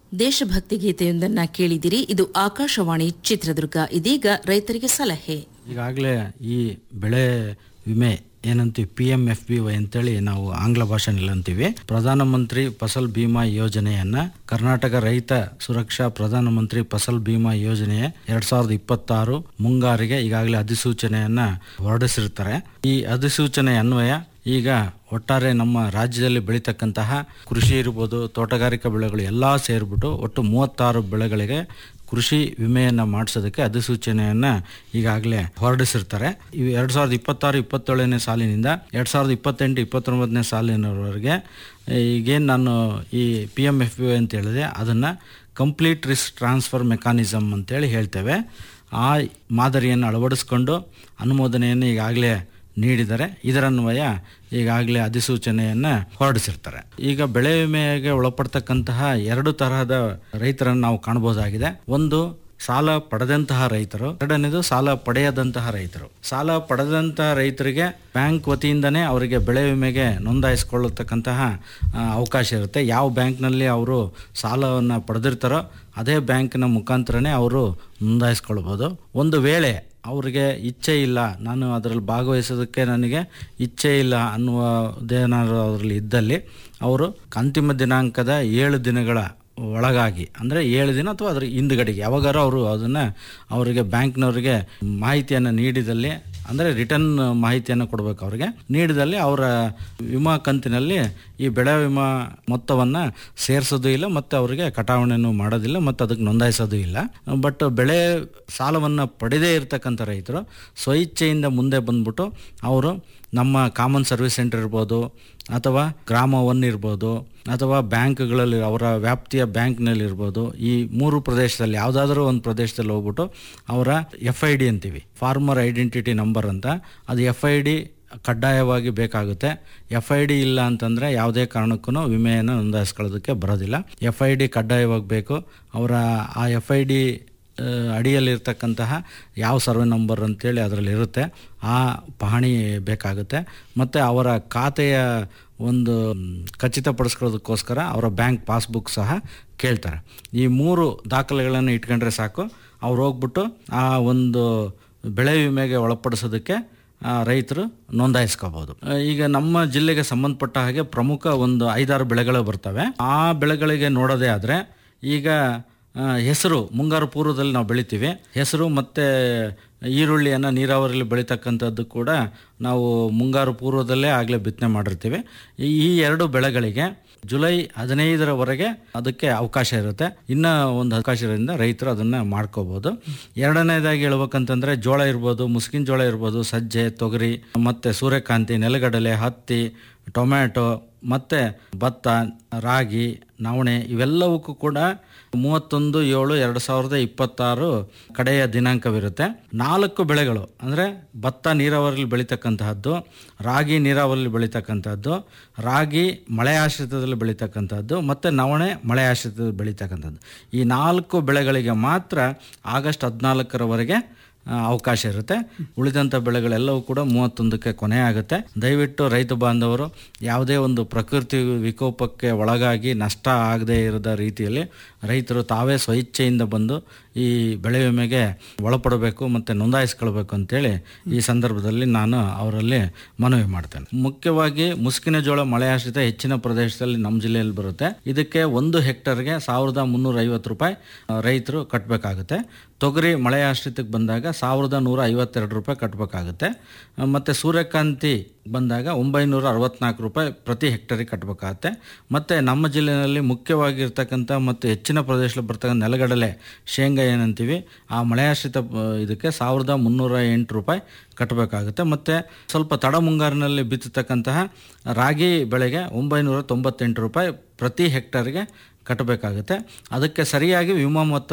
ದೇಶಭಕ್ತಿ ಗೀತೆಯೊಂದನ್ನ ಕೇಳಿದಿರಿ ಇದು ಆಕಾಶವಾಣಿ ಚಿತ್ರದುರ್ಗ ಇದೀಗ ರೈತರಿಗೆ ಸಲಹೆ ಈಗಾಗಲೇ ಈ ಬೆಳೆ ವಿಮೆ ಏನಂತೀವಿ P M F B Y ಅಂತೇಳಿ ನಾವು ಆಂಗ್ಲ ಭಾಷೆನಲ್ಲಿ ಅಂತೀವಿ ಪ್ರಧಾನಮಂತ್ರಿ ಫಸಲ್ ಬಿಮಾ ಯೋಜನೆಯನ್ನ ಕರ್ನಾಟಕ ರೈತ ಸುರಕ್ಷಾ ಪ್ರಧಾನಮಂತ್ರಿ ಫಸಲ್ ಬಿಮಾ ಯೋಜನೆಯ ಎರಡ್ ಸಾವಿರದ ಇಪ್ಪತ್ತಾರು ಮುಂಗಾರಿಗೆ ಈಗಾಗಲೇ ಅಧಿಸೂಚನೆಯನ್ನ ಹೊರಡಿಸಿರ್ತಾರೆ ಈ ಅಧಿಸೂಚನೆ ಅನ್ವಯ ಈಗ ಒಟ್ಟಾರೆ ನಮ್ಮ ರಾಜ್ಯದಲ್ಲಿ ಬೆಳೀತಕ್ಕಂತಹ ಕೃಷಿ ಇರ್ಬೋದು ತೋಟಗಾರಿಕಾ ಬೆಳೆಗಳು ಎಲ್ಲ ಸೇರಿಬಿಟ್ಟು ಒಟ್ಟು ಮೂವತ್ತಾರು ಬೆಳೆಗಳಿಗೆ ಕೃಷಿ ವಿಮೆಯನ್ನು ಮಾಡಿಸೋದಕ್ಕೆ ಅಧಿಸೂಚನೆಯನ್ನು ಈಗಾಗಲೇ ಹೊರಡಿಸಿರ್ತಾರೆ ಇವು ಎರಡು ಸಾವಿರದ ಇಪ್ಪತ್ತಾರು ಇಪ್ಪತ್ತೇಳನೇ ಸಾಲಿನಿಂದ ಎರಡು ಸಾವಿರದ ಇಪ್ಪತ್ತೆಂಟು ಇಪ್ಪತ್ತೊಂಬತ್ತನೇ ಸಾಲಿನವರೆಗೆ ಈಗೇನು ನಾನು ಈ ಪಿ ಎಮ್ ಎಫ್ ಯು ಅಂತ ಹೇಳಿದೆ ಅದನ್ನು ಕಂಪ್ಲೀಟ್ ರಿಸ್ಕ್ ಟ್ರಾನ್ಸ್ಫರ್ ಮೆಕಾನಿಸಮ್ ಅಂತೇಳಿ ಹೇಳ್ತೇವೆ ಆ ಮಾದರಿಯನ್ನು ಅಳವಡಿಸ್ಕೊಂಡು ಅನುಮೋದನೆಯನ್ನು ಈಗಾಗಲೇ ನೀಡಿದರೆ ಇದರನ್ವಯ ಈಗಾಗಲೇ ಅಧಿಸೂಚನೆಯನ್ನು ಹೊರಡಿಸಿರ್ತಾರೆ ಈಗ ಬೆಳೆ ವಿಮೆಗೆ ಒಳಪಡ್ತಕ್ಕಂತಹ ಎರಡು ತರಹದ ರೈತರನ್ನು ನಾವು ಕಾಣಬಹುದಾಗಿದೆ ಒಂದು ಸಾಲ ಪಡೆದಂತಹ ರೈತರು ಎರಡನೇದು ಸಾಲ ಪಡೆಯದಂತಹ ರೈತರು ಸಾಲ ಪಡೆದಂತಹ ರೈತರಿಗೆ ಬ್ಯಾಂಕ್ ವತಿಯಿಂದನೇ ಅವರಿಗೆ ಬೆಳೆ ವಿಮೆಗೆ ನೋಂದಾಯಿಸಿಕೊಳ್ಳತಕ್ಕಂತಹ ಆ, ಅವಕಾಶ ಇರುತ್ತೆ ಯಾವ ಬ್ಯಾಂಕ್ನಲ್ಲಿ ಅವರು ಸಾಲವನ್ನು ಪಡೆದಿರ್ತಾರೋ ಅದೇ ಬ್ಯಾಂಕಿನ ಮುಖಾಂತರನೇ ಅವರು ನೋಂದಾಯಿಸ್ಕೊಳ್ಬೋದು ಒಂದು ವೇಳೆ ಅವ್ರಿಗೆ ಇಚ್ಛೆ ಇಲ್ಲ ನಾನು ಅದರಲ್ಲಿ ಭಾಗವಹಿಸೋದಕ್ಕೆ ನನಗೆ ಇಚ್ಛೆ ಇಲ್ಲ ಅನ್ನುವುದೇನಾದ್ರು ಅದರಲ್ಲಿ ಇದ್ದಲ್ಲಿ ಅವರು ಅಂತಿಮ ದಿನಾಂಕದ ಏಳು ದಿನಗಳ ಒಳಗಾಗಿ ಅಂದರೆ ಏಳು ದಿನ ಅಥವಾ ಅದರ ಹಿಂದುಗಡೆಗೆ ಯಾವಾಗಾರು ಅವರು ಅದನ್ನು ಅವರಿಗೆ ಬ್ಯಾಂಕ್ನವರಿಗೆ ಮಾಹಿತಿಯನ್ನು ನೀಡಿದಲ್ಲಿ ಅಂದರೆ ರಿಟರ್ನ್ ಮಾಹಿತಿಯನ್ನು ಕೊಡಬೇಕು ಅವರಿಗೆ ನೀಡಿದಲ್ಲಿ ಅವರ ವಿಮಾ ಕಂತಿನಲ್ಲಿ ಈ ಬೆಳೆ ವಿಮಾ ಮೊತ್ತವನ್ನು ಸೇರಿಸೋದು ಇಲ್ಲ ಮತ್ತು ಅವರಿಗೆ ಕಟಾವಣೆಯನ್ನು ಮಾಡೋದಿಲ್ಲ ಮತ್ತು ಅದಕ್ಕೆ ನೋಂದಾಯಿಸೋದು ಇಲ್ಲ ಬಟ್ ಬೆಳೆ ಸಾಲವನ್ನು ಪಡೆದೇ ಇರತಕ್ಕಂಥ ರೈತರು ಸ್ವಇಚ್ಛೆಯಿಂದ ಮುಂದೆ ಬಂದ್ಬಿಟ್ಟು ಅವರು ನಮ್ಮ ಕಾಮನ್ ಸರ್ವಿಸ್ ಸೆಂಟರ್ ಇರ್ಬೋದು ಅಥವಾ ಗ್ರಾಮ ಒನ್ ಇರ್ಬೋದು ಅಥವಾ ಬ್ಯಾಂಕ್ಗಳಲ್ಲಿ ಅವರ ವ್ಯಾಪ್ತಿಯ ಬ್ಯಾಂಕ್ನಲ್ಲಿ ಇರ್ಬೋದು ಈ ಮೂರು ಪ್ರದೇಶದಲ್ಲಿ ಯಾವುದಾದ್ರೂ ಒಂದು ಪ್ರದೇಶದಲ್ಲಿ ಹೋಗ್ಬಿಟ್ಟು ಅವರ ಎಫ್ ಐ ಡಿ ಅಂತೀವಿ ಫಾರ್ಮರ್ ಐಡೆಂಟಿಟಿ ನಂಬರ್ ಅಂತ ಅದು ಎಫ್ ಐ ಡಿ ಕಡ್ಡಾಯವಾಗಿ ಬೇಕಾಗುತ್ತೆ ಎಫ್ ಐ ಡಿ ಇಲ್ಲ ಅಂತಂದರೆ ಯಾವುದೇ ಕಾರಣಕ್ಕೂ ವಿಮೆಯನ್ನು ನೋಂದಾಯಿಸ್ಕೊಳ್ಳೋದಕ್ಕೆ ಬರೋದಿಲ್ಲ ಎಫ್ ಐ ಡಿ ಕಡ್ಡಾಯವಾಗಿ ಬೇಕು ಅವರ ಆ ಎಫ್ ಐ ಡಿ ಅಡಿಯಲ್ಲಿರ್ತಕ್ಕಂತಹ ಯಾವ ಸರ್ವೆ ನಂಬರ್ ಅಂತೇಳಿ ಅದರಲ್ಲಿ ಇರುತ್ತೆ ಆ ಪಹಣಿ ಬೇಕಾಗುತ್ತೆ ಮತ್ತು ಅವರ ಖಾತೆಯ ಒಂದು ಖಚಿತಪಡಿಸ್ಕೊಳ್ಳೋದಕ್ಕೋಸ್ಕರ ಅವರ ಬ್ಯಾಂಕ್ ಪಾಸ್ಬುಕ್ ಸಹ ಕೇಳ್ತಾರೆ ಈ ಮೂರು ದಾಖಲೆಗಳನ್ನು ಇಟ್ಕೊಂಡ್ರೆ ಸಾಕು ಅವ್ರು ಹೋಗ್ಬಿಟ್ಟು ಆ ಒಂದು ಬೆಳೆ ವಿಮೆಗೆ ಒಳಪಡಿಸೋದಕ್ಕೆ ಆ, ರೈತರು ನೋಂದಾಯಿಸ್ಕೋಬಹುದು ಆ, ಈಗ ನಮ್ಮ ಜಿಲ್ಲೆಗೆ ಸಂಬಂಧಪಟ್ಟ ಹಾಗೆ ಪ್ರಮುಖ ಒಂದು ಐದಾರು ಬೆಳೆಗಳು ಬರ್ತವೆ ಆ ಬೆಳೆಗಳಿಗೆ ನೋಡೋದೇ ಆದರೆ ಈಗ ಆ, ಹೆಸರು ಮುಂಗಾರು ಪೂರ್ವದಲ್ಲಿ ನಾವು ಬೆಳಿತೀವಿ ಹೆಸರು ಮತ್ತು ಈರುಳ್ಳಿಯನ್ನು ನೀರಾವರಿಯಲ್ಲಿ ಬೆಳೀತಕ್ಕಂಥದ್ದು ಕೂಡ ನಾವು ಮುಂಗಾರು ಪೂರ್ವದಲ್ಲೇ ಆಗಲೇ ಬಿತ್ತನೆ ಮಾಡಿರ್ತೀವಿ ಈ ಈ ಎರಡು ಬೆಳೆಗಳಿಗೆ ಜುಲೈ ಹದಿನೈದರವರೆಗೆ ಅದಕ್ಕೆ ಅವಕಾಶ ಇರುತ್ತೆ ಇನ್ನು ಒಂದು ಅವಕಾಶ ಇರೋದ್ರಿಂದ ರೈತರು ಅದನ್ನು ಮಾಡ್ಕೋಬೋದು ಎರಡನೇದಾಗಿ ಹೇಳ್ಬೇಕಂತಂದರೆ ಜೋಳ ಇರ್ಬೋದು ಮುಸ್ಕಿನ ಜೋಳ ಇರ್ಬೋದು ಸಜ್ಜೆ ತೊಗರಿ ಮತ್ತು ಸೂರ್ಯಕಾಂತಿ ನೆಲಗಡಲೆ ಹತ್ತಿ ಟೊಮ್ಯಾಟೊ ಮತ್ತು ಭತ್ತ ರಾಗಿ ನವಣೆ ಇವೆಲ್ಲವಕ್ಕೂ ಕೂಡ ಮೂವತ್ತೊಂದು ಏಳು ಎರಡು ಸಾವಿರದ ಇಪ್ಪತ್ತಾರು ಕಡೆಯ ದಿನಾಂಕವಿರುತ್ತೆ ನಾಲ್ಕು ಬೆಳೆಗಳು ಅಂದರೆ ಭತ್ತ ನೀರಾವರಿಯಲ್ಲಿ ಬೆಳೀತಕ್ಕಂತಹದ್ದು ರಾಗಿ ನೀರಾವರಿಯಲ್ಲಿ ಬೆಳೀತಕ್ಕಂಥದ್ದು ರಾಗಿ ಮಳೆ ಆಶ್ರಿತದಲ್ಲಿ ಬೆಳೀತಕ್ಕಂಥದ್ದು ಮತ್ತು ನವಣೆ ಮಳೆ ಆಶ್ರಿತದಲ್ಲಿ ಬೆಳೀತಕ್ಕಂಥದ್ದು ಈ ನಾಲ್ಕು ಬೆಳೆಗಳಿಗೆ ಮಾತ್ರ ಆಗಸ್ಟ್ ಹದಿನಾಲ್ಕರವರೆಗೆ ಆ, ಅವಕಾಶ ಇರುತ್ತೆ ಉಳಿದಂಥ ಬೆಳೆಗಳೆಲ್ಲವೂ ಕೂಡ ಮೂವತ್ತೊಂದಕ್ಕೆ ಕೊನೆ ಆಗುತ್ತೆ ದಯವಿಟ್ಟು ರೈತ ಬಾಂಧವರು ಯಾವುದೇ ಒಂದು ಪ್ರಕೃತಿ ವಿಕೋಪಕ್ಕೆ ಒಳಗಾಗಿ ನಷ್ಟ ಆಗದೇ ಇರದ ರೀತಿಯಲ್ಲಿ ರೈತರು ತಾವೇ ಸ್ವಇಚ್ಛೆಯಿಂದ ಬಂದು ಈ ಬೆಳೆ ವಿಮೆಗೆ ಒಳಪಡಬೇಕು ಮತ್ತು ನೋಂದಾಯಿಸ್ಕೊಳ್ಬೇಕು ಅಂತೇಳಿ ಈ ಸಂದರ್ಭದಲ್ಲಿ ನಾನು ಅವರಲ್ಲಿ ಮನವಿ ಮಾಡ್ತೇನೆ ಮುಖ್ಯವಾಗಿ ಮುಸ್ಕಿನ ಜೋಳ ಮಳೆ ಆಶ್ರಿತ ಹೆಚ್ಚಿನ ಪ್ರದೇಶದಲ್ಲಿ ನಮ್ಮ ಜಿಲ್ಲೆಯಲ್ಲಿ ಬರುತ್ತೆ ಇದಕ್ಕೆ ಒಂದು ಹೆಕ್ಟರ್ಗೆ ಸಾವಿರದ ಮುನ್ನೂರ ಐವತ್ತು ರೂಪಾಯಿ ಆ, ರೈತರು ಕಟ್ಟಬೇಕಾಗುತ್ತೆ ತೊಗರಿ ಮಳೆ ಆಶ್ರಿತಕ್ಕೆ ಬಂದಾಗ ಸಾವಿರದ ನೂರ ಐವತ್ತೆರಡು ರೂಪಾಯಿ ಕಟ್ಟಬೇಕಾಗುತ್ತೆ ಮತ್ತು ಸೂರ್ಯಕಾಂತಿ ಬಂದಾಗ ಒಂಬೈನೂರ ಅರವತ್ನಾಲ್ಕು ರೂಪಾಯಿ ಪ್ರತಿ ಹೆಕ್ಟರಿಗೆ ಕಟ್ಟಬೇಕಾಗತ್ತೆ ಮತ್ತು ನಮ್ಮ ಜಿಲ್ಲೆಯಲ್ಲಿ ಮುಖ್ಯವಾಗಿರ್ತಕ್ಕಂಥ ಮತ್ತು ಹೆಚ್ಚಿನ ಪ್ರದೇಶದಲ್ಲಿ ಬರ್ತಕ್ಕಂಥ ನೆಲಗಡಲೆ ಶೇಂಗಾ ಏನಂತೀವಿ ಆ ಮಳೆ ಆಶ್ರಿತ ಆ, ಇದಕ್ಕೆ ಸಾವಿರದ ಮುನ್ನೂರ ಎಂಟು ರೂಪಾಯಿ ಕಟ್ಟಬೇಕಾಗುತ್ತೆ ಮತ್ತು ಸ್ವಲ್ಪ ತಡ ಮುಂಗಾರಿನಲ್ಲಿ ಬಿತ್ತತಕ್ಕಂತಹ ರಾಗಿ ಬೆಳೆಗೆ ಒಂಬೈನೂರ ತೊಂಬತ್ತೆಂಟು ರೂಪಾಯಿ ಪ್ರತಿ ಹೆಕ್ಟರ್ಗೆ ಕಟ್ಟಬೇಕಾಗುತ್ತೆ ಅದಕ್ಕೆ ಸರಿಯಾಗಿ ವಿಮಾ ಮೊತ್ತ